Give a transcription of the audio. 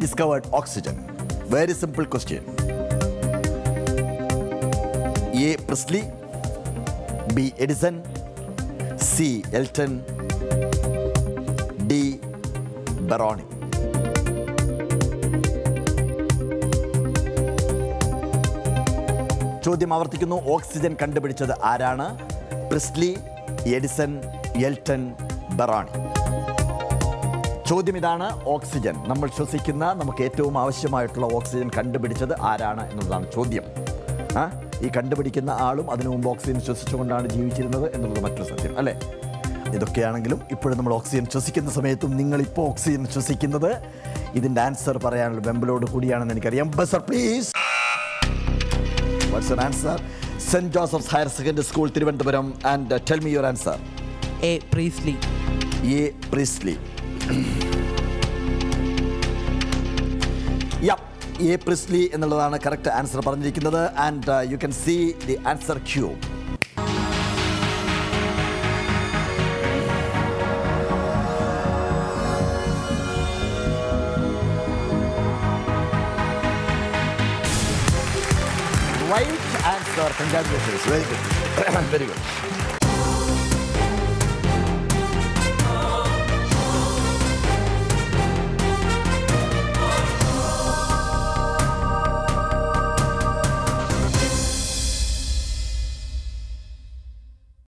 discovered oxygen? Very simple question. A. Presley, B. Edison, C. Elton, D. Baroni. ചോദ്യം ആവർത്തിക്കുന്നു oxygen കണ്ടുപിടിച്ചത് ആരാണ് Priestley Edison Elton ബറാണി ചോദ്യം ഇതാണ് ഓക്സിജൻ നമ്മൾ ശ്വസിക്കുന്ന നമുക്ക് ഏറ്റവും ആവശ്യമായിട്ടുള്ള ഓക്സിജൻ കണ്ടുപിടിച്ചത് ആരാണ് എന്നുള്ളതാണ് ചോദ്യം ആ ഈ കണ്ടുപിടിക്കുന്ന ആളും അതിനു മുമ്പ് ഓക്സിജൻ ശ്വസിച്ചുകൊണ്ടാണ് ജീവിച്ചിരുന്നത് എന്നുള്ളത് മറ്റൊരു സത്യം അല്ലേ ഇതൊക്കെയാണെങ്കിലും ഇപ്പോഴും നമ്മൾ ഓക്സിജൻ ശ്വസിക്കുന്ന സമയത്തും നിങ്ങളിപ്പോൾ ഓക്സിജൻ ശ്വസിക്കുന്നത് ഇതിൻ്റെ ആൻസർ പറയാനുള്ള വെമ്പലോട് കൂടിയാണെന്ന് എനിക്കറിയാം buzzer please What's your answer? St. Joseph's Higher Secondary School, Thiruvananthapuram. And uh, tell me your answer. A. Priestley. A. Priestley. yeah, A. Priestley എന്നുള്ളതാണ് കറക്റ്റ് ആൻസർ പറഞ്ഞിരിക്കുന്നത് and you can see the answer cue Right answer. Congratulations. Very good. Very good.